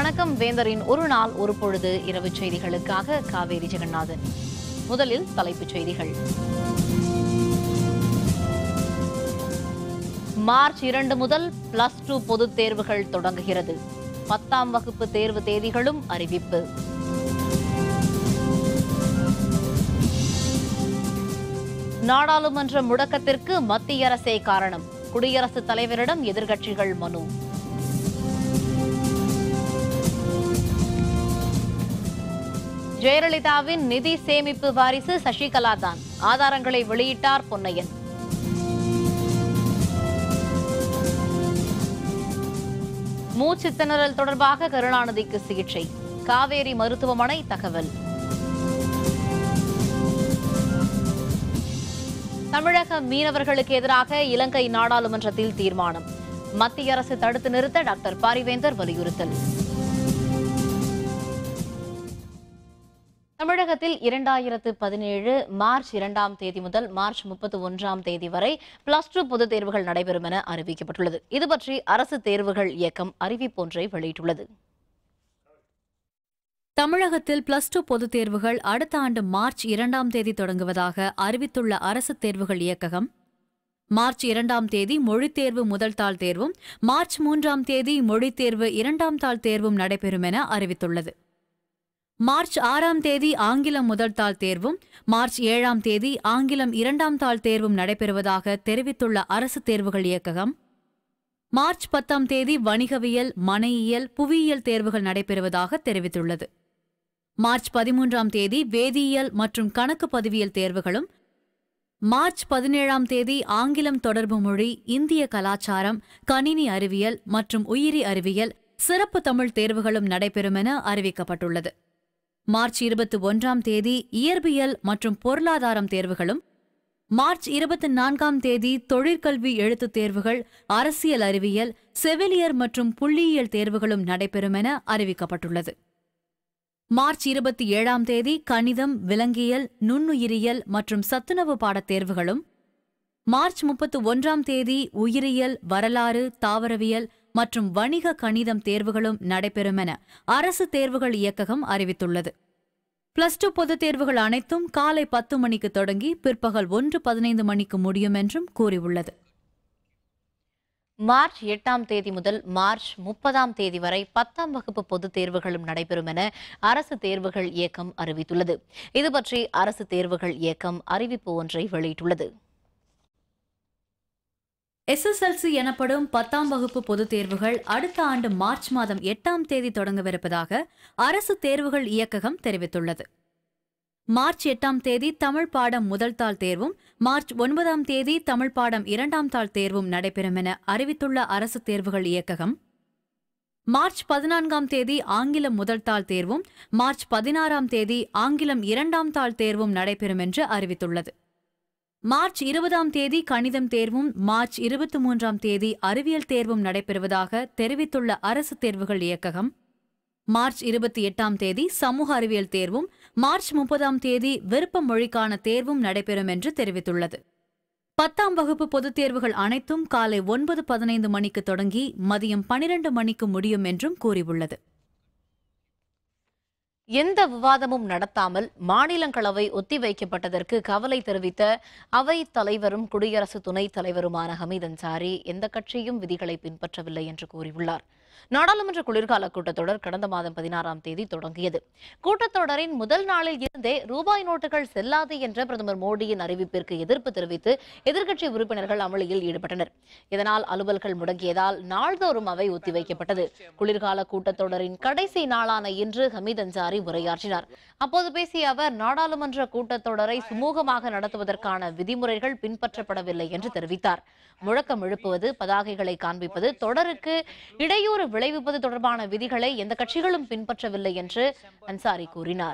வணக்கம் வேந்தரின் ஒரு நாள் ஒரு பொழுது இரவு செய்திகளுக்காக காவேரி ஜெகநாதன் முதலில் தலைப்புச் செய்திகள் மார்ச் இரண்டு முதல் பிளஸ் டூ பொதுத் தேர்வுகள் தொடங்குகிறது பத்தாம் வகுப்பு தேர்வு தேதிகளும் அறிவிப்பு நாடாளுமன்ற முடக்கத்திற்கு மத்திய அரசே காரணம் குடியரசுத் தலைவரிடம் எதிர்க்கட்சிகள் மனு ஜெயலலிதாவின் நிதி சேமிப்பு வாரிசு சசிகலா தான் ஆதாரங்களை வெளியிட்டார் பொன்னையன் மூச்சு திணறல் தொடர்பாக கருணாநிதிக்கு சிகிச்சை காவேரி மருத்துவமனை தகவல் தமிழக மீனவர்களுக்கு எதிராக இலங்கை நாடாளுமன்றத்தில் தீர்மானம் மத்திய அரசு தடுத்து நிறுத்த டாக்டர் பாரிவேந்தர் வலியுறுத்தல் தமிழகத்தில் இரண்டாயிரத்து பதினேழு மார்ச் இரண்டாம் தேதி முதல் மார்ச் முப்பத்தி ஒன்றாம் தேதி வரை பிளஸ் டூ பொதுத் தேர்வுகள் நடைபெறும் என அறிவிக்கப்பட்டுள்ளது இது பற்றி அரசு தேர்வுகள் இயக்கம் அறிவிப்பொன்றை வெளியிட்டுள்ளது தமிழகத்தில் பிளஸ் டூ பொதுத் தேர்வுகள் அடுத்த ஆண்டு மார்ச் இரண்டாம் தேதி தொடங்குவதாக அறிவித்துள்ள அரசு தேர்வுகள் இயக்ககம் மார்ச் இரண்டாம் தேதி மொழித் தேர்வு முதல் தாள் தேர்வும் மார்ச் மூன்றாம் தேதி மொழித் தேர்வு இரண்டாம் தாள் தேர்வும் நடைபெறும் என அறிவித்துள்ளது மார்ச் ஆறாம் தேதி ஆங்கிலம் முதல் தாள் தேர்வும் மார்ச் ஏழாம் தேதி ஆங்கிலம் இரண்டாம் தாள் தேர்வும் நடைபெறுவதாக தெரிவித்துள்ள அரசு தேர்வுகள் இயக்ககம் மார்ச் பத்தாம் தேதி வணிகவியல் மனையியல் புவியியல் தேர்வுகள் நடைபெறுவதாக தெரிவித்துள்ளது மார்ச் பதிமூன்றாம் தேதி வேதியியல் மற்றும் கணக்கு பதிவியல் தேர்வுகளும் மார்ச் பதினேழாம் தேதி ஆங்கிலம் தொடர்பு மொழி இந்திய கலாச்சாரம் கணினி அறிவியல் மற்றும் உயிரி அறிவியல் சிறப்பு தமிழ் தேர்வுகளும் நடைபெறும் என அறிவிக்கப்பட்டுள்ளது மார்ச் இருபத்தி ஒன்றாம் தேதி இயற்பியல் மற்றும் பொருளாதாரம் தேர்வுகளும் மார்ச் இருபத்தி நான்காம் தேதி தொழிற்கல்வி எழுத்துத் தேர்வுகள் அரசியல் அறிவியல் செவிலியர் மற்றும் புள்ளியியல் தேர்வுகளும் நடைபெறும் என அறிவிக்கப்பட்டுள்ளது மார்ச் இருபத்தி ஏழாம் தேதி கணிதம் விலங்கியல் நுண்ணுயிரியல் மற்றும் சத்துணவு பாடத் தேர்வுகளும் மார்ச் முப்பத்து ஒன்றாம் தேதி உயிரியல் வரலாறு தாவரவியல் மற்றும் வணிக கணிதம் தேர்வுகளும் நடைபெறும் என அரசு தேர்வுகள் இயக்ககம் அறிவித்துள்ளது பிளஸ் டூ பொதுத் தேர்வுகள் அனைத்தும் காலை பத்து மணிக்கு தொடங்கி பிற்பகல் ஒன்று பதினைந்து மணிக்கு முடியும் என்றும் கூறியுள்ளது மார்ச் எட்டாம் தேதி முதல் மார்ச் முப்பதாம் தேதி வரை பத்தாம் வகுப்பு பொதுத் தேர்வுகளும் நடைபெறும் என அரசு தேர்வுகள் இயக்கம் அறிவித்துள்ளது இது பற்றி அரசு தேர்வுகள் இயக்கம் அறிவிப்பு ஒன்றை வெளியிட்டுள்ளது எஸ்எஸ்எல்சி எனப்படும் பத்தாம் வகுப்பு பொதுத் தேர்வுகள் அடுத்த ஆண்டு மார்ச் மாதம் எட்டாம் தேதி தொடங்கவிருப்பதாக அரசு தேர்வுகள் இயக்ககம் தெரிவித்துள்ளது மார்ச் எட்டாம் தேதி தமிழ் பாடம் முதல் தாள் தேர்வும் மார்ச் ஒன்பதாம் தேதி தமிழ் பாடம் இரண்டாம் தாள் தேர்வும் நடைபெறும் என அறிவித்துள்ள அரசு தேர்வுகள் இயக்ககம் மார்ச் பதினான்காம் தேதி ஆங்கிலம் முதல் தாள் தேர்வும் மார்ச் பதினாறாம் தேதி ஆங்கிலம் இரண்டாம் தாள் தேர்வும் நடைபெறும் என்று அறிவித்துள்ளது மார்ச் இருபதாம் தேதி கணிதம் தேர்வும் மார்ச் இருபத்தி மூன்றாம் தேதி அறிவியல் தேர்வும் நடைபெறுவதாக தெரிவித்துள்ள அரசு தேர்வுகள் இயக்ககம் மார்ச் இருபத்தி எட்டாம் தேதி சமூக அறிவியல் தேர்வும் மார்ச் முப்பதாம் தேதி விருப்ப மொழிக்கான தேர்வும் நடைபெறும் என்று தெரிவித்துள்ளது பத்தாம் வகுப்பு பொதுத் தேர்வுகள் அனைத்தும் காலை ஒன்பது பதினைந்து மணிக்கு தொடங்கி மதியம் பனிரெண்டு மணிக்கு முடியும் என்றும் கூறியுள்ளது எந்த விவாதமும் நடத்தாமல் மாநிலங்களவை ஒத்திவைக்கப்பட்டதற்கு கவலை தெரிவித்த அவை தலைவரும் குடியரசு துணைத் தலைவருமான ஹமீத் அன்சாரி எந்த கட்சியும் விதிகளை பின்பற்றவில்லை என்று கூறியுள்ளார் நாடாளுமன்ற குளிர்கால கூட்டத்தொடர் கடந்த மாதம் பதினாறாம் தேதி தொடங்கியது கூட்டத்தொடரின் முதல் நாளில் இருந்தே ரூபாய் நோட்டுகள் செல்லாது என்ற பிரதமர் மோடியின் அறிவிப்பிற்கு எதிர்ப்பு தெரிவித்து எதிர்க்கட்சி உறுப்பினர்கள் அமளியில் ஈடுபட்டனர் இதனால் அலுவல்கள் முடங்கியதால் நாள்தோறும் அவை ஒத்திவைக்கப்பட்டது குளிர்கால கூட்டத்தொடரின் கடைசி நாளான இன்று ஹமீத் அன்சாரி உரையாற்றினார் அப்போது பேசிய அவர் நாடாளுமன்ற கூட்டத்தொடரை சுமூகமாக நடத்துவதற்கான விதிமுறைகள் பின்பற்றப்படவில்லை என்று தெரிவித்தார் முழக்கம் எழுப்புவது பதாகைகளை காண்பிப்பது தொடருக்கு இடையூறு விளைவிப்பது தொடர்பான விதிகளை எந்த கட்சிகளும் பின்பற்றவில்லை என்று அன்சாரி கூறினார்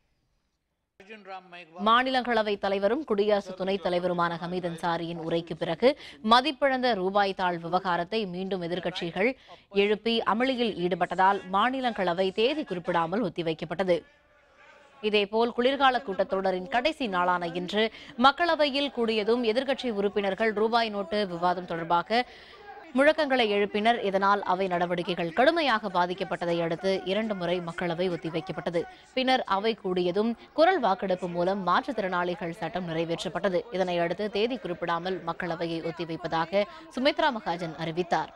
மாநிலங்களவை தலைவரும் குடியரசு துணைத் தலைவருமான ஹமீத் அன்சாரியின் உரைக்கு பிறகு மதிப்பிழந்த ரூபாய் தாள் விவகாரத்தை மீண்டும் எதிர்க்கட்சிகள் எழுப்பி அமளியில் ஈடுபட்டதால் மாநிலங்களவை தேதி குறிப்பிடாமல் ஒத்திவைக்கப்பட்டது இதேபோல் குளிர்கால கூட்டத்தொடரின் கடைசி நாளான இன்று மக்களவையில் கூடியதும் எதிர்க்கட்சி உறுப்பினர்கள் ரூபாய் நோட்டு விவாதம் தொடர்பாக முழக்கங்களை எழுப்பினர் இதனால் அவை நடவடிக்கைகள் கடுமையாக பாதிக்கப்பட்டதை அடுத்து இரண்டு முறை மக்களவை ஒத்திவைக்கப்பட்டது பின்னர் அவை கூடியதும் குரல் வாக்கெடுப்பு மூலம் மாற்றுத்திறனாளிகள் சட்டம் நிறைவேற்றப்பட்டது இதனை அடுத்து தேதி குறிப்பிடாமல் மக்களவையை ஒத்திவைப்பதாக சுமித்ரா மகாஜன் அறிவித்தார்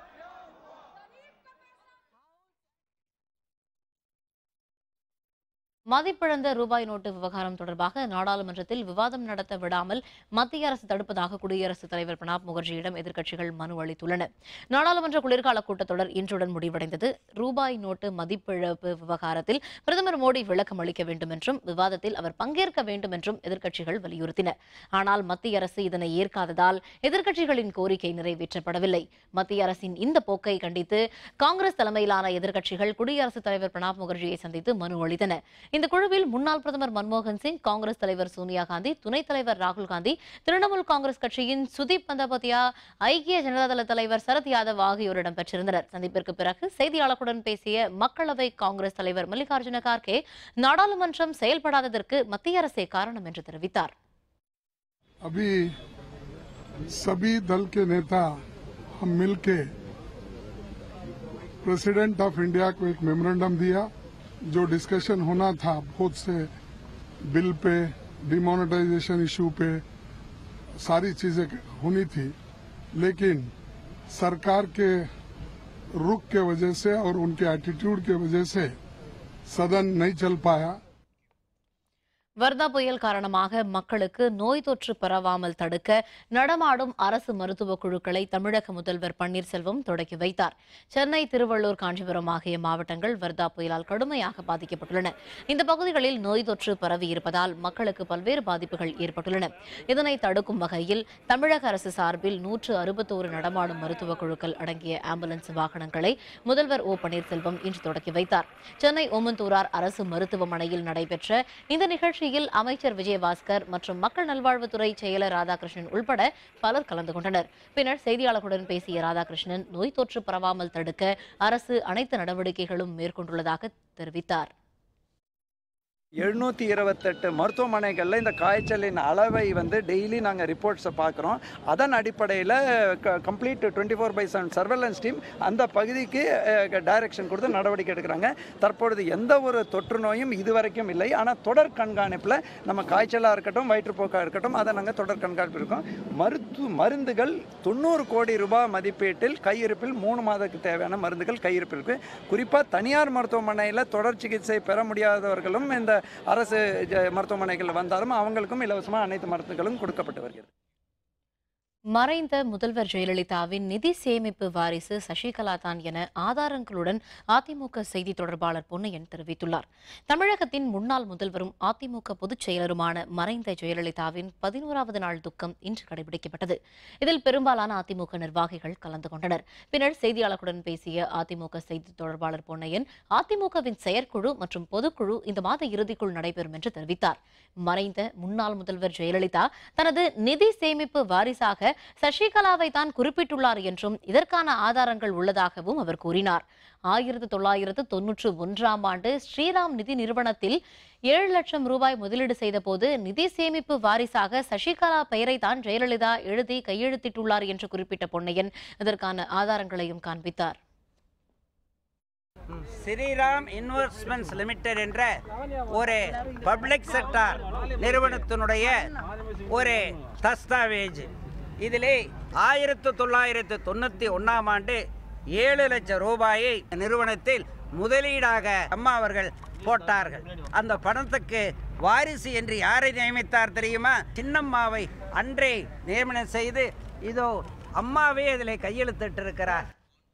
மதிப்பிழந்த ரூபாய் நோட்டு விவகாரம் தொடர்பாக நாடாளுமன்றத்தில் விவாதம் நடத்த விடாமல் மத்திய அரசு தடுப்பதாக குடியரசுத் தலைவர் பிரணாப் முகர்ஜியிடம் எதிர்க்கட்சிகள் மனு அளித்துள்ளன நாடாளுமன்ற குளிர்கால கூட்டத்தொடர் இன்றுடன் முடிவடைந்தது ரூபாய் நோட்டு மதிப்பிழப்பு விவகாரத்தில் பிரதமர் மோடி விளக்கம் அளிக்க வேண்டும் என்றும் விவாதத்தில் அவர் பங்கேற்க வேண்டும் என்றும் எதிர்க்கட்சிகள் வலியுறுத்தின ஆனால் மத்திய அரசு இதனை ஏற்காததால் எதிர்க்கட்சிகளின் கோரிக்கை நிறைவேற்றப்படவில்லை மத்திய அரசின் இந்த போக்கை கண்டித்து காங்கிரஸ் தலைமையிலான எதிர்க்கட்சிகள் குடியரசுத் தலைவர் பிரணாப் முகர்ஜியை சந்தித்து மனு அளித்தன இந்த குழுவில் முன்னாள் பிரதமர் மன்மோகன் சிங் காங்கிரஸ் தலைவர் சோனியா காந்தி துணைத் தலைவர் ராகுல் காந்தி திரிணாமுல் காங்கிரஸ் கட்சியின் சுதீப் பந்தோபாத்யா ஐக்கிய ஜனதாதள தலைவர் சரத் யாதவ் ஆகியோர் இடம்பெற்றிருந்தனர் சந்திப்பிற்கு பிறகு செய்தியாளர்களுடன் பேசிய மக்களவை காங்கிரஸ் தலைவர் மல்லிகார்ஜுன கார்கே நாடாளுமன்றம் செயல்படாததற்கு மத்திய அரசே காரணம் என்று தெரிவித்தார் अभी सभी दल के नेता हम मिलके प्रेसिडेंट ऑफ इंडिया को एक मेमोरेंडम दिया जो डिस्कशन होना था बहुत से बिल पे डिमोनेटाइजेशन इशू पे सारी चीजें होनी थी लेकिन सरकार के रुख के वजह से और उनके एटीट्यूड के वजह से सदन नहीं चल पाया வர்தா புயல் காரணமாக மக்களுக்கு நோய் தொற்று பரவாமல் தடுக்க நடமாடும் அரசு மருத்துவக் குழுக்களை தமிழக முதல்வர் பன்னீர்செல்வம் தொடக்கி வைத்தார் சென்னை திருவள்ளூர் காஞ்சிபுரம் ஆகிய மாவட்டங்கள் வர்தா புயலால் கடுமையாக பாதிக்கப்பட்டுள்ளன இந்த பகுதிகளில் நோய் தொற்று பரவி இருப்பதால் மக்களுக்கு பல்வேறு பாதிப்புகள் ஏற்பட்டுள்ளன இதனை தடுக்கும் வகையில் தமிழக அரசு சார்பில் நூற்று அறுபத்தோரு நடமாடும் மருத்துவக் குழுக்கள் அடங்கிய ஆம்புலன்ஸ் வாகனங்களை முதல்வர் ஓ பன்னீர்செல்வம் இன்று தொடக்கி வைத்தார் சென்னை ஓமந்தூரார் அரசு மருத்துவமனையில் நடைபெற்ற இந்த நிகழ்ச்சியில் அமைச்சர் விஜயபாஸ்கர் மற்றும் மக்கள் நல்வாழ்வுத்துறை செயலர் ராதாகிருஷ்ணன் உள்பட பலர் கலந்து கொண்டனர் பின்னர் செய்தியாளர்களுடன் பேசிய ராதாகிருஷ்ணன் நோய் தொற்று பரவாமல் தடுக்க அரசு அனைத்து நடவடிக்கைகளும் மேற்கொண்டுள்ளதாக தெரிவித்தார் எழுநூற்றி இருபத்தெட்டு மருத்துவமனைகளில் இந்த காய்ச்சலின் அளவை வந்து டெய்லி நாங்கள் ரிப்போர்ட்ஸை பார்க்குறோம் அதன் அடிப்படையில் complete twenty four by seven surveillance team அந்த பகுதிக்கு டைரக்ஷன் கொடுத்து நடவடிக்கை எடுக்கிறாங்க தற்பொழுது எந்த ஒரு தொற்று நோயும் இதுவரைக்கும் இல்லை ஆனால் தொடர் கண்காணிப்பில் நம்ம காய்ச்சலாக இருக்கட்டும் வயிற்றுப்போக்காக இருக்கட்டும் அதை நாங்கள் தொடர் கண்காணிப்பு இருக்கோம் மருத்து மருந்துகள் தொண்ணூறு கோடி ரூபாய் மதிப்பீட்டில் கையிருப்பில் மூணு மாதத்துக்கு தேவையான மருந்துகள் கையிருப்பில் இருக்கு குறிப்பாக தனியார் மருத்துவமனையில் தொடர் சிகிச்சை பெற முடியாதவர்களும் இந்த அரசு ஜ- மருத்துவமனைகள் வந்தாலும் அவங்களுக்கும் இலவசமாக அனைத்து மருந்துகளும் கொடுக்கப்பட்டு வருகிறது மறைந்த முதல்வர் ஜெயலலிதாவின் நிதி சேமிப்பு வாரிசு சசிகலா தான் என ஆதாரங்களுடன் அதிமுக செய்தி தொடர்பாளர் பொன்னையன் தெரிவித்துள்ளார் தமிழகத்தின் முன்னாள் முதல்வரும் அதிமுக பொதுச் செயலருமான மறைந்த ஜெயலலிதாவின் பதினோராவது நாள் துக்கம் இன்று கடைபிடிக்கப்பட்டது இதில் பெரும்பாலான அதிமுக நிர்வாகிகள் கலந்து கொண்டனர் பின்னர் செய்தியாளர்களுடன் பேசிய அதிமுக செய்தி தொடர்பாளர் பொன்னையன் அதிமுகவின் செயற்குழு மற்றும் பொதுக்குழு இந்த மாத இறுதிக்குள் நடைபெறும் என்று தெரிவித்தார் மறைந்த முன்னாள் முதல்வர் ஜெயலலிதா தனது நிதி சேமிப்பு வாரிசாக சசிகலாவை தான் குறிப்பிட்டுள்ளார் என்றும் இதற்கான ஆதாரங்கள் உள்ளதாகவும் அவர் கூறினார் ஆயிரத்து தொள்ளாயிரத்து தொன்னூற்று ஒன்றாம் ஆண்டு ஸ்ரீராம் நிதி நிறுவனத்தில் ஏழு லட்சம் ரூபாய் முதலீடு செய்தபோது நிதி சேமிப்பு வாரிசாக சசிகலா பெயரை தான் ஜெயலலிதா எழுதி கையெழுத்திட்டுள்ளார் என்று குறிப்பிட்ட பொன்னையன் இதற்கான ஆதாரங்களையும் காண்பித்தார் ஸ்ரீராம் இன்வெஸ்ட்மெண்ட்ஸ் லிமிடெட் என்ற ஒரு பப்ளிக் செக்டார் நிறுவனத்தினுடைய ஒரு தஸ்தாவேஜ் இதிலே ஆயிரத்து தொள்ளாயிரத்து தொண்ணூற்றி ஒன்றாம் ஆண்டு ஏழு லட்சம் ரூபாயை நிறுவனத்தில் முதலீடாக அம்மா அவர்கள் போட்டார்கள் அந்த பணத்துக்கு வாரிசு என்று யாரை நியமித்தார் தெரியுமா சின்னம்மாவை அன்றே நியமனம் செய்து இதோ அம்மாவே இதில் கையெழுத்திட்டிருக்கிறார்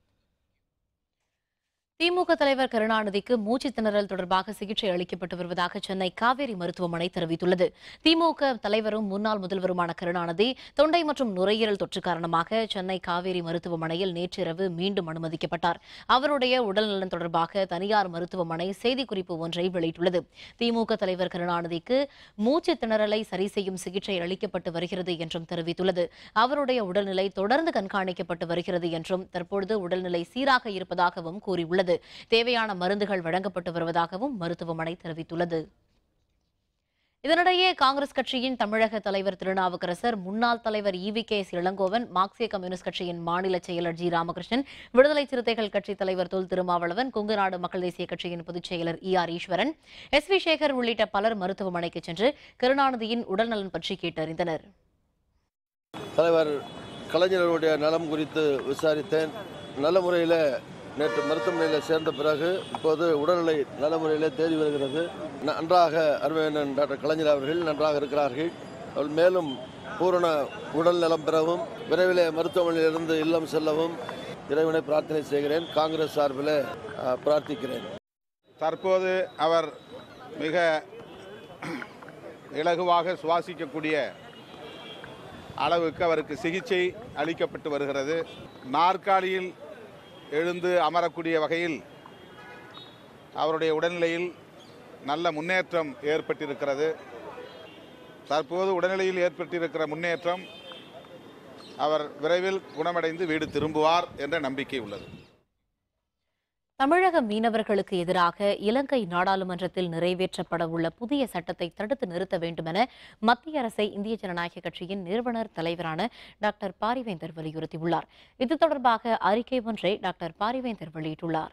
திமுக தலைவர் கருணாநிதிக்கு மூச்சு திணறல் தொடர்பாக சிகிச்சை அளிக்கப்பட்டு வருவதாக சென்னை காவேரி மருத்துவமனை தெரிவித்துள்ளது திமுக தலைவரும் முன்னாள் முதல்வருமான கருணாநிதி தொண்டை மற்றும் நுரையீரல் தொற்று காரணமாக சென்னை காவேரி மருத்துவமனையில் நேற்றிரவு மீண்டும் அனுமதிக்கப்பட்டார் அவருடைய உடல்நலன் தொடர்பாக தனியார் மருத்துவமனை செய்திக்குறிப்பு ஒன்றை வெளியிட்டுள்ளது திமுக தலைவர் கருணாநிதிக்கு மூச்சு திணறலை சரி செய்யும் சிகிச்சை அளிக்கப்பட்டு வருகிறது என்றும் தெரிவித்துள்ளது அவருடைய உடல்நிலை தொடர்ந்து கண்காணிக்கப்பட்டு வருகிறது என்றும் தற்பொழுது உடல்நிலை சீராக இருப்பதாகவும் கூறியுள்ளது தேவையான மருந்துகள் வழங்கப்பட்டு வருவதாகவும் மருத்துவமனை தெரிவித்துள்ளது இதனிடையே காங்கிரஸ் கட்சியின் தமிழக தலைவர் திருநாவுக்கரசர் முன்னாள் தலைவர் இவி கே எஸ் இளங்கோவன் மார்க்சிய கம்யூனிஸ்ட் கட்சியின் மாநில செயலர் ஜி ராமகிருஷ்ணன் விடுதலை சிறுத்தைகள் கட்சி தலைவர் தொல் திருமாவளவன் கொங்குநாடு மக்கள் தேசிய கட்சியின் பொதுச் செயலர் E R Eswaran S V Sekar உள்ளிட்ட பலர் மருத்துவமனைக்கு சென்று கருணாநிதியின் உடல்நலன் பற்றி கேட்டறிந்தனர் தலைவர் கலைஞர்களுடைய நலம் குறித்து விசாரித்தேன் நல்ல முறையில் நேற்று மருத்துவமனையில் சேர்ந்த பிறகு இப்போது உடல்நிலை நல்ல முறையில் தேறி வருகிறது நன்றாக அருமையண்ணன் டாக்டர் கலைஞர் அவர்கள் நன்றாக இருக்கிறார்கள் அவள் மேலும் பூரண உடல் நலம் பெறவும் விரைவில் மருத்துவமனையிலிருந்து இல்லம் செல்லவும் இறைவனை பிரார்த்தனை செய்கிறேன் காங்கிரஸ் சார்பில் அஹ், பிரார்த்திக்கிறேன் தற்போது அவர் மிக இலகுவாக சுவாசிக்கக்கூடிய அளவுக்கு அவருக்கு சிகிச்சை அளிக்கப்பட்டு வருகிறது நாற்காலியில் எழுந்து அமரக்கூடிய வகையில் அவருடைய உடல்நிலையில் நல்ல முன்னேற்றம் ஏற்பட்டிருக்கிறது தற்போது உடல்நிலையில் ஏற்பட்டிருக்கிற முன்னேற்றம் அவர் விரைவில் குணமடைந்து வீடு திரும்புவார் என்ற நம்பிக்கை உள்ளது தமிழக மீனவர்களுக்கு எதிராக இலங்கை நாடாளுமன்றத்தில் நிறைவேற்றப்பட உள்ள புதிய சட்டத்தை தடுத்து நிறுத்த வேண்டுமென மத்திய அரசை இந்திய ஜனநாயக கட்சியின் நிறுவனர் தலைவரான டாக்டர் பாரிவேந்தர் வலியுறுத்தியுள்ளார் இது தொடர்பாக அறிக்கை ஒன்றை டாக்டர் பாரிவேந்தர் வெளியிட்டுள்ளார்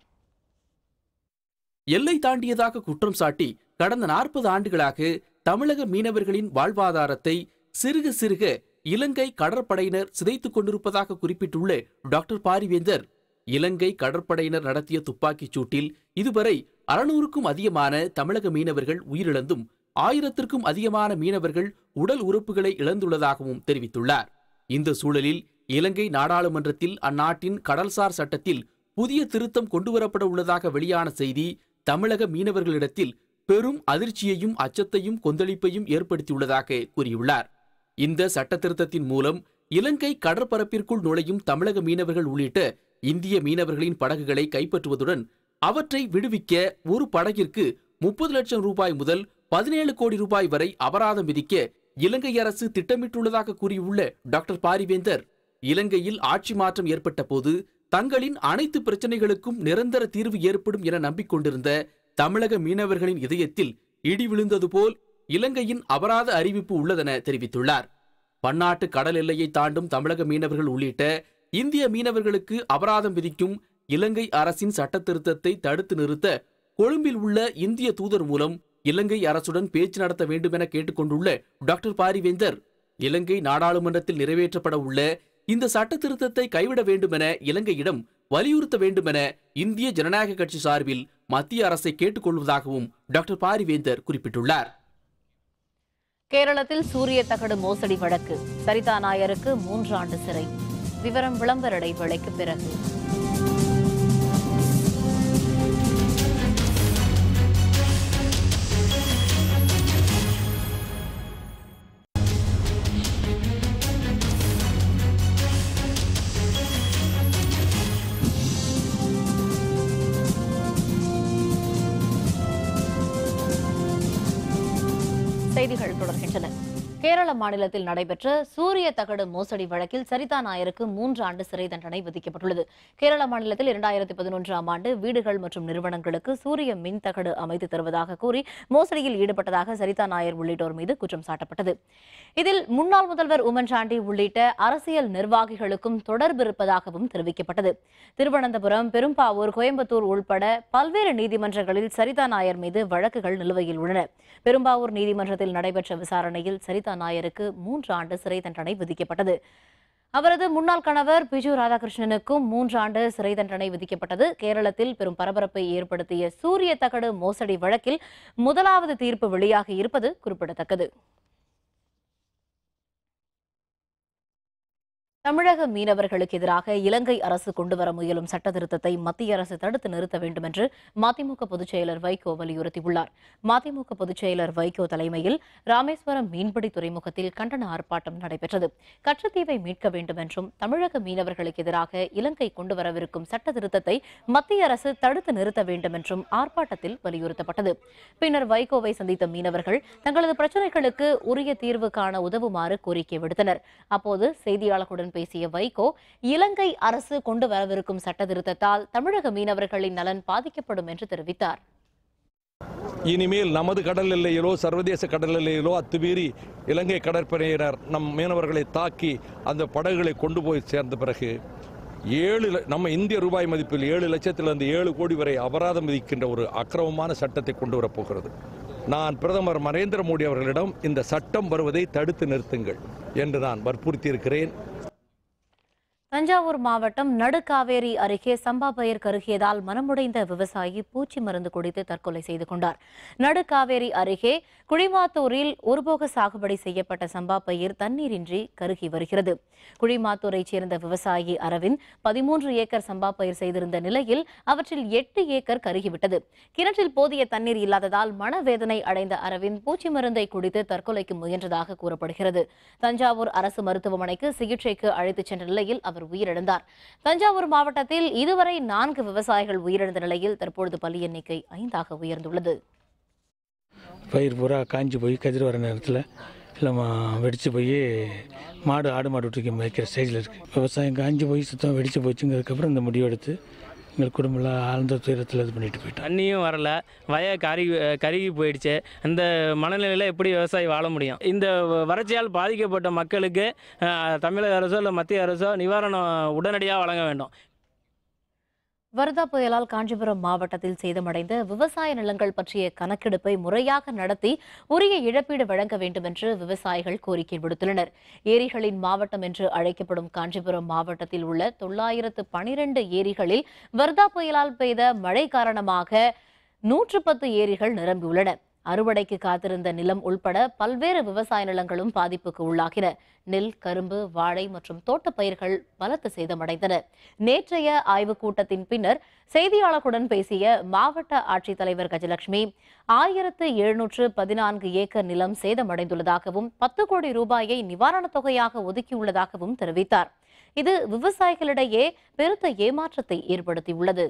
எல்லை தாண்டியதாக குற்றம் சாட்டி கடந்த நாற்பது ஆண்டுகளாக தமிழக மீனவர்களின் வாழ்வாதாரத்தை சிறுக சிறுக இலங்கை கடற்படையினர் சிதைத்துக் கொண்டிருப்பதாக குறிப்பிட்டுள்ள டாக்டர் பாரிவேந்தர் இலங்கை கடற்படையினர் நடத்திய துப்பாக்கிச் சூட்டில் இதுவரை அறுநூறுக்கும் அதிகமான தமிழக மீனவர்கள் உயிரிழந்தும் ஆயிரத்திற்கும் அதிகமான மீனவர்கள் உடல் உறுப்புகளை இழந்துள்ளதாகவும் தெரிவித்துள்ளார் இந்த சூழலில் இலங்கை நாடாளுமன்றத்தில் அந்நாட்டின் கடல்சார் சட்டத்தில் புதிய திருத்தம் கொண்டுவரப்பட உள்ளதாக வெளியான செய்தி தமிழக மீனவர்களிடத்தில் பெரும் அதிர்ச்சியையும் அச்சத்தையும் கொந்தளிப்பையும் ஏற்படுத்தியுள்ளதாக கூறியுள்ளார் இந்த சட்ட திருத்தத்தின் மூலம் இலங்கை கடற்பரப்பிற்குள் நுழையும் தமிழக மீனவர்கள் உள்ளிட்ட இந்திய மீனவர்களின் படகுகளை கைப்பற்றுவதுடன் அவற்றை விடுவிக்க ஒரு படகிற்கு முப்பது லட்சம் ரூபாய் முதல் பதினேழு கோடி ரூபாய் வரை அபராதம் விதிக்க இலங்கை அரசு திட்டமிட்டுள்ளதாக கூறியுள்ள டாக்டர் பாரிவேந்தர் இலங்கையில் ஆட்சி மாற்றம் ஏற்பட்ட போது தங்களின் அனைத்து பிரச்சனைகளுக்கும் நிரந்தர தீர்வு ஏற்படும் என நம்பிக்கொண்டிருந்த தமிழக மீனவர்களின் இதயத்தில் இடி விழுந்தது போல் இலங்கையின் அபராத அறிவிப்பு உள்ளதென தெரிவித்துள்ளார் பன்னாட்டு கடல் எல்லையை தாண்டும் தமிழக மீனவர்கள் உள்ளிட்ட இந்திய மீனவர்களுக்கு அபராதம் விதிக்கும் இலங்கை அரசின் சட்ட திருத்தத்தை தடுத்து நிறுத்த கொழும்பில் உள்ள இந்திய தூதர் மூலம் இலங்கை அரசுடன் பேச்சு நடத்த வேண்டும் என கேட்டுக்கொண்டுள்ள டாக்டர் பாரிவேந்தர் இலங்கை நாடாளுமன்றத்தில் நிறைவேற்றப்பட உள்ள இந்த சட்ட திருத்தத்தை கைவிட வேண்டுமென இலங்கையிடம் வலியுறுத்த வேண்டுமென இந்திய ஜனநாயக கட்சி சார்பில் மத்திய அரசை கேட்டுக்கொள்வதாகவும் டாக்டர் பாரிவேந்தர் குறிப்பிட்டுள்ளார் கேரளத்தில் சூரிய தகடு மோசடி வழக்கு சரிதா நாயருக்கு மூன்று ஆண்டு சிறை விவரம் விளம்பர இடைவேளைக்கு பிறகு செய்திகள் தொடர்கின்றன கேரள மாநிலத்தில் நடைபெற்ற சூரிய தகடு மோசடி வழக்கில் சரிதா நாயருக்கு மூன்று ஆண்டு சிறை தண்டனை விதிக்கப்பட்டுள்ளது கேரள மாநிலத்தில் இரண்டாயிரத்தி பதினொன்றாம் ஆண்டு வீடுகள் மற்றும் நிறுவனங்களுக்கு சூரிய மின் தகடு அமைத்து தருவதாக கூறி மோசடியில் ஈடுபட்டதாக சரிதா நாயர் உள்ளிட்டோர் மீது குற்றம் சாட்டப்பட்டது இதில் முன்னாள் முதல்வர் உமன் சாண்டி உள்ளிட்ட அரசியல் நிர்வாகிகளுக்கும் தொடர்பு இருப்பதாகவும் தெரிவிக்கப்பட்டது திருவனந்தபுரம் பெரும்பாவூர் கோயம்புத்தூர் உள்பட பல்வேறு நீதிமன்றங்களில் சரிதா நாயர் மீது வழக்குகள் நிலுவையில் உள்ளன பெரும்பாவூர் நீதிமன்றத்தில் நடைபெற்ற விசாரணையில் சரிதா நாயருக்கு மூன்று ஆண்டு சிறை தண்டனை விதிக்கப்பட்டது அவரது முன்னாள் கணவர் பிஜு ராதாகிருஷ்ணனுக்கும் மூன்று ஆண்டு சிறை தண்டனை விதிக்கப்பட்டது கேரளத்தில் பெரும் பரபரப்பை ஏற்படுத்திய சூரிய தகடு மோசடி வழக்கில் முதலாவது தீர்ப்பு வெளியாகி இருப்பது குறிப்பிடத்தக்கது தமிழக மீனவர்களுக்கு எதிராக இலங்கை அரசு கொண்டுவர முயலும் சட்ட திருத்தத்தை மத்திய அரசு தடுத்து நிறுத்த வேண்டும் என்று மதிமுக பொதுச் செயலர் வைகோ வலியுறுத்தியுள்ளார் மதிமுக பொதுச் செயலர் வைகோ தலைமையில் ராமேஸ்வரம் மீன்பிடி துறைமுகத்தில் கண்டன ஆர்ப்பாட்டம் நடைபெற்றது கச்சத்தீவை மீட்க வேண்டும் என்றும் தமிழக மீனவர்களுக்கு எதிராக இலங்கை கொண்டுவரவிருக்கும் சட்ட திருத்தத்தை மத்திய அரசு தடுத்து நிறுத்த வேண்டும் என்றும் ஆர்ப்பாட்டத்தில் வலியுறுத்தப்பட்டது பின்னர் வைகோவை சந்தித்த மீனவர்கள் தங்களது பிரச்சினைகளுக்கு உரிய தீர்வு காண உதவுமாறு கோரிக்கை விடுத்தனர் அப்போது செய்தியாளர்களுடன் பேசிய வைகோ இலங்கை அரசு கொண்டு வரவிருக்கும் சட்ட திருத்தத்தால் தமிழக மீனவர்களின் நலன் பாதிக்கப்படும் என்று தெரிவித்தார் இனிமேல் நமது கடல் எல்லையிலோ சர்வதேச கடல் எல்லையிலோ அத்துமீறி இலங்கை கடற்படையினர் நம் மீனவர்களை தாக்கி அந்த படகுகளை கொண்டு போய் சேர்ந்த பிறகு ஏழு ல- நம்ம இந்திய ரூபாய் மதிப்பில் ஏழு லட்சத்திலிருந்து ஏழு கோடி வரை அபராதம் விதிக்கின்ற ஒரு அக்கிரமமான சட்டத்தை கொண்டு வரப்போகிறது நான் பிரதமர் நரேந்திர மோடி அவர்களிடம் இந்த சட்டம் வருவதை தடுத்து நிறுத்துங்கள் என்று நான் வற்புறுத்தியிருக்கிறேன் தஞ்சாவூர் மாவட்டம் நடுக்காவேரி அருகே சம்பா பயிர் கருகியதால் மனமுடைந்த விவசாயி பூச்சி மருந்து குடித்து தற்கொலை செய்து கொண்டார் நடுக்காவேரி அருகே குழிமாத்தூரில் ஒருபோக சாகுபடி செய்யப்பட்ட சம்பா பயிர் தண்ணீரின்றி கருகி வருகிறது குழிமாத்தூரைச் சேர்ந்த விவசாயி அரவிந்த் பதிமூன்று ஏக்கர் சம்பா பயிர் செய்திருந்த நிலையில் அவற்றில் எட்டு ஏக்கர் கருகிவிட்டது கிணற்றில் போதிய தண்ணீர் இல்லாததால் மனவேதனை அடைந்த அரவிந்த் பூச்சி மருந்தை குடித்து தற்கொலைக்கு முயன்றதாக கூறப்படுகிறது தஞ்சாவூர் அரசு மருத்துவமனைக்கு சிகிச்சைக்கு அழைத்துச் சென்ற நிலையில் அவர் உயிரிழந்தார் தஞ்சாவூர் மாவட்டத்தில் இதுவரை நான்கு விவசாயிகள் உயிரிழந்த நிலையில் தற்பொழுது பலி எண்ணிக்கை ஐந்தாக உயர்ந்துள்ளது பயிர் பூரா காஞ்சி போய் கதிர் வர நேரத்தில் எல்லாம் வெடித்து போய் மாடு ஆடு மாடு விட்டு மேய்க்கிற ஸ்டேஜில் இருக்குது விவசாயம் காஞ்சி போய் சுத்தம் வெடித்து போச்சுங்கிறதுக்கப்புறம் இந்த முடிவு எடுத்து எங்கள் குடும்பம்லாம் ஆழ்ந்த துயரத்தில் இது பண்ணிட்டு போயிட்டோம் தண்ணியும் வரல வய கருகி கருகி போயிடுச்சு அந்த மனநிலையில் எப்படி விவசாயி வாழ முடியும் இந்த வறட்சியால் பாதிக்கப்பட்ட மக்களுக்கு அஹ், தமிழக அரசோ இல்லை மத்திய அரசோ நிவாரணம் உடனடியாக வழங்க வேண்டும் வர்தா புயலால் காஞ்சிபுரம் மாவட்டத்தில் சேதமடைந்த விவசாய நிலங்கள் பற்றிய கணக்கெடுப்பை முறையாக நடத்தி உரிய இழப்பீடு வழங்க வேண்டும் என்று விவசாயிகள் கோரிக்கை விடுத்துள்ளனர் ஏரிகளின் மாவட்டம் என்று அழைக்கப்படும் காஞ்சிபுரம் மாவட்டத்தில் உள்ள தொள்ளாயிரத்து பனிரெண்டு ஏரிகளில் வர்தா புயலால் பெய்த மழை காரணமாக நூற்று பத்து ஏரிகள் நிரம்பியுள்ளன அறுவடைக்கு காத்திருந்த நிலம் உள்பட பல்வேறு விவசாய நிலங்களும் பாதிப்புக்கு உள்ளாகின நெல் கரும்பு வாழை மற்றும் தோட்டப் பயிர்கள் பலத்த சேதமடைந்தன நேற்றைய ஆய்வுக் கூட்டத்தின் பின்னர் செய்தியாளர்களுடன் பேசிய மாவட்ட ஆட்சித்தலைவர் கஜலட்சுமி ஆயிரத்து எழுநூற்று பதினான்கு ஏக்கர் நிலம் சேதமடைந்துள்ளதாகவும் பத்து கோடி ரூபாயை நிவாரணத் தொகையாக ஒதுக்கியுள்ளதாகவும் தெரிவித்தார் இது விவசாயிகளிடையே பெருத்த ஏமாற்றத்தை ஏற்படுத்தியுள்ளது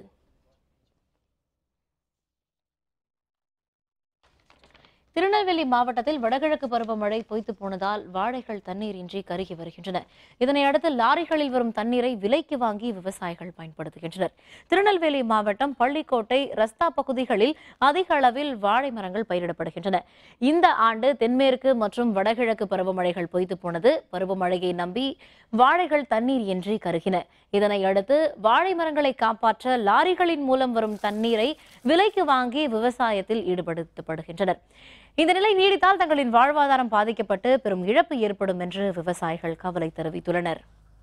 திருநெல்வேலி மாவட்டத்தில் வடகிழக்கு பருவமழை பொய்த்து போனதால் வாழைகள் தண்ணீரின்றி கருகி வருகின்றன இதனை அடுத்து லாரிகளில் வரும் தண்ணீரை விலைக்கு வாங்கி விவசாயிகள் பயன்படுத்துகின்றனர் திருநெல்வேலி மாவட்டம் பள்ளிக்கோட்டை ரஸ்தா பகுதிகளில் அதிக அளவில் வாழை மரங்கள் பயிரிடப்படுகின்றன இந்த ஆண்டு தென்மேற்கு மற்றும் வடகிழக்கு பருவமழைகள் பொய்த்து போனது பருவமழையை நம்பி வாழைகள் தண்ணீர் இன்றி கருகின இதனை அடுத்து வாழை மரங்களை காப்பாற்ற லாரிகளின் மூலம் வரும் தண்ணீரை விலைக்கு வாங்கி விவசாயத்தில் ஈடுபடுத்தப்படுகின்றனர் இந்த நிலை நீடித்தால் தங்களின் வாழ்வாதாரம் பாதிக்கப்பட்டு பெரும் இழப்பு ஏற்படும் என்று விவசாயிகள் கவலை தெரிவித்துள்ளனர்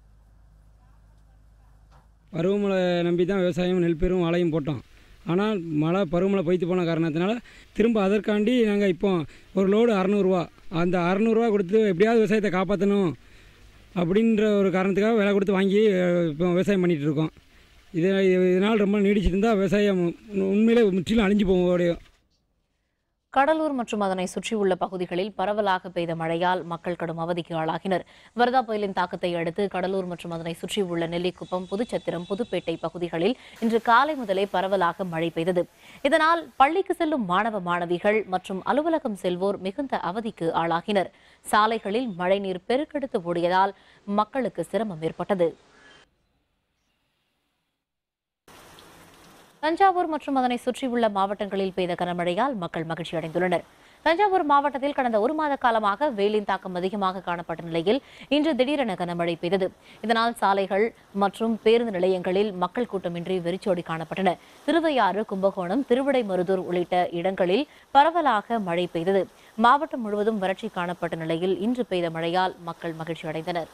பருவமழை நம்பி தான் விவசாயம் நெல் பெரும் வாழையும் போட்டோம் ஆனால் மழை பருவமழை பொய்த்து போன காரணத்தினால திரும்ப அதற்காண்டி நாங்கள் இப்போ ஒரு லோடு அறநூறுவா அந்த அறநூறுவா கொடுத்து எப்படியாவது விவசாயத்தை காப்பாற்றணும் அப்படின்ற ஒரு காரணத்துக்காக விலை கொடுத்து வாங்கி அஹ், இப்போ விவசாயம் பண்ணிகிட்டு இருக்கோம் இது இதனால் ரொம்ப நீடிச்சிட்டு இருந்தால் விவசாயம் உண்மையிலே முற்றிலும் அழிஞ்சு போகும் கடலூர் மற்றும் அதனை சுற்றியுள்ள பகுதிகளில் பரவலாக பெய்த மழையால் மக்கள் கடும் அவதிக்கு ஆளாகினர் வர்தா புயலின் தாக்கத்தை அடுத்து கடலூர் மற்றும் அதனை சுற்றியுள்ள நெல்லிக்குப்பம் புதுச்சத்திரம் புதுப்பேட்டை பகுதிகளில் இன்று காலை முதலே பரவலாக மழை பெய்தது இதனால் பள்ளிக்கு செல்லும் மாணவ மாணவிகள் மற்றும் அலுவலகம் செல்வோர் மிகுந்த அவதிக்கு ஆளாகினர் சாலைகளில் மழைநீர் பெருக்கெடுத்து ஓடியதால் மக்களுக்கு சிரமம் ஏற்பட்டது தஞ்சாவூர் மற்றும் அதனை சுற்றியுள்ள மாவட்டங்களில் பெய்த கனமழையால் மக்கள் மகிழ்ச்சி அடைந்துள்ளனர் தஞ்சாவூர் மாவட்டத்தில் கடந்த ஒரு மாத காலமாக வெயிலின் தாக்கம் அதிகமாக காணப்பட்ட நிலையில் இன்று திடீரென கனமழை பெய்தது இதனால் சாலைகள் மற்றும் பேருந்து நிலையங்களில் மக்கள் கூட்டமின்றி வெறிச்சோடி காணப்பட்டன திருவையாறு கும்பகோணம் திருவிடைமருதூர் உள்ளிட்ட இடங்களில் பரவலாக மழை பெய்தது மாவட்டம் முழுவதும் வறட்சி காணப்பட்ட நிலையில் இன்று பெய்த மழையால் மக்கள் மகிழ்ச்சி அடைந்தனர்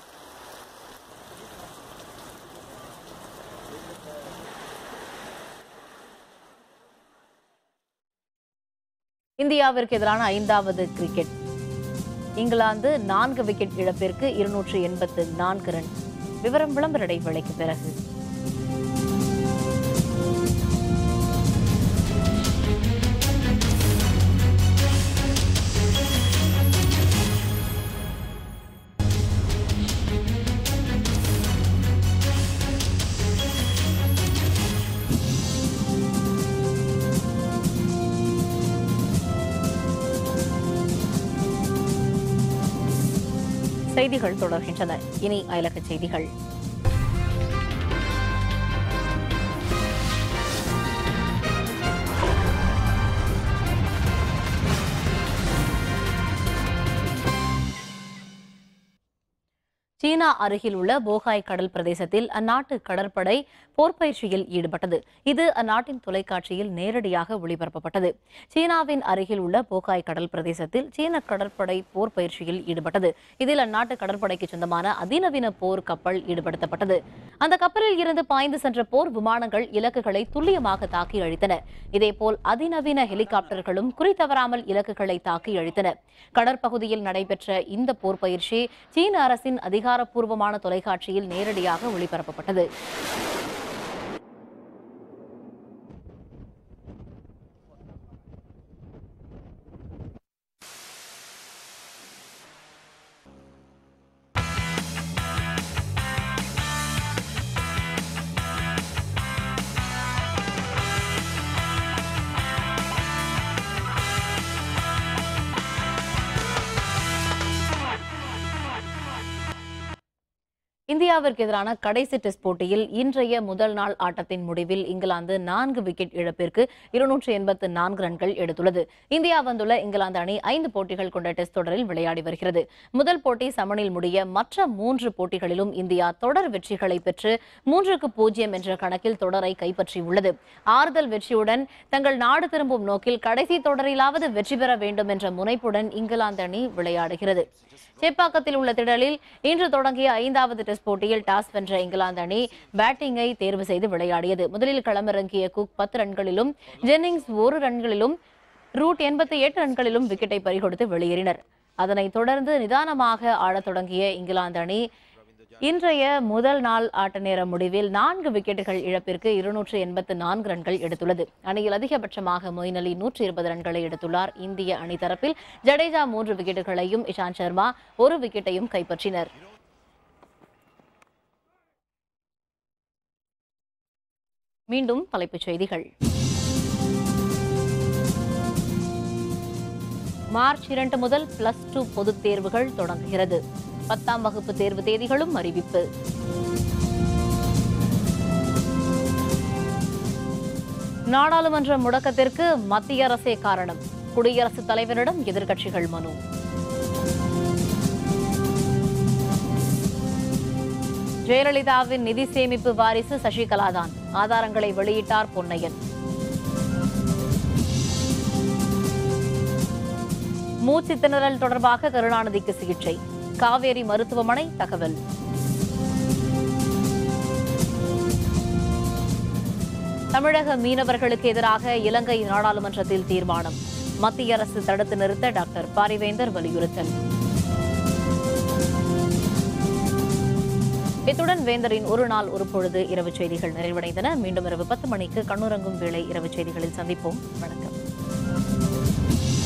இந்தியாவிற்கு எதிரான ஐந்தாவது கிரிக்கெட் இங்கிலாந்து நான்கு விக்கெட் இழப்பிற்கு இருநூற்று எண்பத்து நான்கு ரன் விவரம் விளம்பர இடைவேளைக்கு பிறகு செய்திகள் தொடர்கின்றன இனி அயலக செய்திகள் சீனா அருகில் உள்ள போகாய் கடல் பிரதேசத்தில் அந்நாட்டு கடற்படை போர் பயிற்சியில் ஈடுபட்டது இது அந்நாட்டின் தொலைக்காட்சியில் நேரடியாக ஒளிபரப்பப்பட்டது சீனாவின் அருகில் உள்ள போகாய் கடல் பிரதேசத்தில் சீன கடற்படை போர் பயிற்சியில் ஈடுபட்டது இதில் அந்நாட்டு கடற்படைக்கு சொந்தமான அதிநவீன போர் கப்பல் ஈடுபடுத்தப்பட்டது அந்த கப்பலில் இருந்து பாய்ந்து சென்ற போர் விமானங்கள் இலக்குகளை துல்லியமாக தாக்கி அழித்தன இதேபோல் அதிநவீன ஹெலிகாப்டர்களும் குறித்தவராமல் இலக்குகளை தாக்கி அழித்தன கடற்பகுதியில் நடைபெற்ற இந்த போர் பயிற்சி சீன அரசின் அதிகாரப்பூர்வமான தொலைக்காட்சியில் நேரடியாக ஒளிபரப்பப்பட்டது இந்தியாவிற்கு எதிரான கடைசி டெஸ்ட் போட்டியில் இன்றைய முதல் நாள் ஆட்டத்தின் முடிவில் இங்கிலாந்து நான்கு விக்கெட் இழப்பிற்கு இருநூற்று எண்பத்து நான்கு ரன்கள் எடுத்துள்ளது இந்தியா வந்துள்ள இங்கிலாந்து அணி ஐந்து போட்டிகள் கொண்ட டெஸ்ட் தொடரில் விளையாடி வருகிறது முதல் போட்டி சமனில் முடிய மற்ற மூன்று போட்டிகளிலும் இந்தியா தொடர் வெற்றிகளை பெற்று மூன்றுக்கு பூஜ்ஜியம் என்ற கணக்கில் தொடரை கைப்பற்றியுள்ளது ஆறுதல் வெற்றியுடன் தங்கள் நாடு திரும்பும் நோக்கில் கடைசி தொடரிலாவது வெற்றி பெற வேண்டும் என்ற முனைப்புடன் இங்கிலாந்து அணி விளையாடுகிறது சேப்பாக்கத்தில் உள்ள திடலில் இன்று தொடங்கிய ஐந்தாவது டெஸ்ட் போட்டியில் டாஸ் வென்ற இங்கிலாந்து அணி பேட்டிங்கை தேர்வு செய்து விளையாடியது முதலில் களமிறங்கிய குக் பத்து ரன்களிலும் ஜென்னிங்ஸ் ஒரு ரன்களிலும் ரூட் எண்பத்தி எட்டு ரன்களிலும் விக்கெட்டை பறிகொடுத்து வெளியேறினர் அதனைத் தொடர்ந்து நிதானமாக ஆடத் தொடங்கிய இங்கிலாந்து அணி இன்றைய முதல் நாள் ஆட்ட நேர முடிவில் நான்கு விக்கெட்டுகள் இழப்பிற்கு இருநூற்று எண்பத்து நான்கு ரன்கள் எடுத்துள்ளது அணியில் அதிகபட்சமாக மொயின் அலி நூற்றி இருபது ரன்களை எடுத்துள்ளார் இந்திய அணி தரப்பில் ஜடேஜா மூன்று விக்கெட்டுகளையும் இஷாந்த் சர்மா ஒரு விக்கெட்டையும் கைப்பற்றினர் மீண்டும் தலைப்புச் செய்திகள் மார்ச் இரண்டு முதல் பிளஸ் டூ பொதுத் தேர்வுகள் தொடங்குகிறது பத்தாம் வகுப்பு தேர்வு தேதிகளும் அறிவிப்பு நாடாளுமன்ற முடக்கத்திற்கு மத்திய அரசே காரணம் குடியரசுத் தலைவரிடம் எதிர்க்கட்சிகள் மனு ஜெயலலிதாவின் நிதி சேமிப்பு வாரிசு சசிகலாதான் ஆதாரங்களை வெளியிட்டார் பொன்னையன் மூச்சு திணறல் தொடர்பாக கருணாநிதிக்கு சிகிச்சை காவேரி மருத்துவமனை தகவல் தமிழக மீனவர்களுக்கு எதிராக இலங்கை நாடாளுமன்றத்தில் தீர்மானம் மத்திய அரசு தடுத்து நிறுத்த டாக்டர் பாரிவேந்தர் வலியுறுத்தல் இத்துடன் வேந்தரின் ஒரு நாள் ஒரு பொழுது இரவு செய்திகள் நிறைவடைந்தன மீண்டும் இரவு பத்து மணிக்கு கண்ணுறங்கும் வேளை இரவு செய்திகளில் சந்திப்போம் வணக்கம்